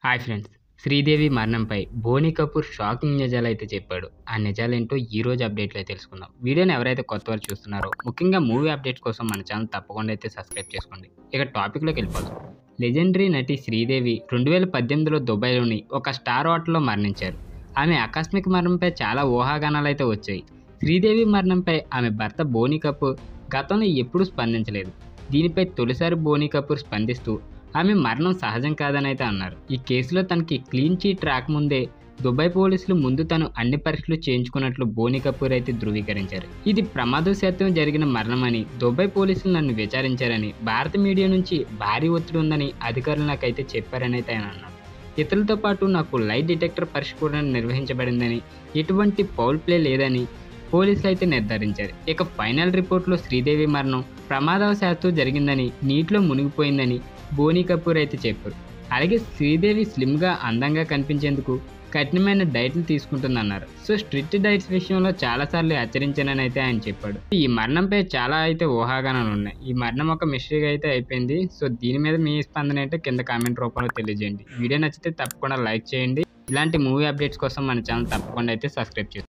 hi friends Sridevi మరణంపై Boney Kapoor shocking నిజాలు అయితే చెప్పాడు ఆ నిజాలేంటో ఈ రోజు అప్డేట్లో అయితే తెలుసుకుందాం వీడియోని ఎవరైతే కొత్త వాళ్ళు చూస్తున్నారో ముఖ్యంగా మూవీ అప్డేట్స్ కోసం మన ఛానల్ తప్పకుండా అయితే సబ్స్క్రైబ్ చేసుకోండి ఇక టాపిక్లోకి వెళ్ళిపోతాం లెజెండరీ నటి శ్రీదేవి రెండు వేల పద్దెనిమిదిలో దుబాయ్లోని ఒక స్టార్ హోటల్లో మరణించారు ఆమె ఆకస్మిక మరణంపై చాలా ఊహాగానాలు అయితే వచ్చాయి శ్రీదేవి మరణంపై ఆమె భర్త బోనీ కపూర్ గతంలో ఎప్పుడూ స్పందించలేదు దీనిపై తొలిసారి బోనీ కపూర్ స్పందిస్తూ ఆమె మరణం సహజం కాదని అయితే అన్నారు ఈ కేసులో తనకి క్లీన్ చీట్ రాకముందే దుబాయ్ పోలీసులు ముందు తను అన్ని పరీక్షలు చేయించుకున్నట్లు బోనీ కపూర్ అయితే ధృవీకరించారు ఇది ప్రమాదవశాత్తు జరిగిన మరణమని దుబాయ్ పోలీసులు నన్ను విచారించారని భారత మీడియా నుంచి భారీ ఒత్తిడి ఉందని అధికారులు నాకైతే చెప్పారని అయితే ఆయన అన్నారు ఇతరులతో పాటు నాకు లైట్ డిటెక్టర్ పరీక్ష కూడా నిర్వహించబడిందని ఎటువంటి పౌల్ ప్లే లేదని పోలీసులు అయితే నిర్ధారించారు ఇక ఫైనల్ రిపోర్ట్లో శ్రీదేవి మరణం ప్రమాదవశాత్తు జరిగిందని నీటిలో మునిగిపోయిందని బోనీ కపూర్ అయితే చెప్పారు అలాగే శ్రీదేవి స్లిమ్గా అందంగా కనిపించేందుకు కఠినమైన డైట్లు తీసుకుంటుందన్నారు సో స్ట్రిక్ట్ డైట్స్ విషయంలో చాలాసార్లు హెచ్చరించానని అయితే ఆయన చెప్పాడు ఈ మరణంపై చాలా అయితే ఊహాగానాలు ఉన్నాయి ఈ మరణం ఒక మిస్టరీగా అయితే అయిపోయింది సో దీని మీద మీ స్పందన అయితే కింద కామెంట్ రూపంలో తెలియజేయండి వీడియో నచ్చితే తప్పకుండా లైక్ చేయండి ఇలాంటి మూవీ అప్డేట్స్ కోసం మన ఛానల్ తప్పకుండా అయితే సబ్స్క్రైబ్ చేసుకోండి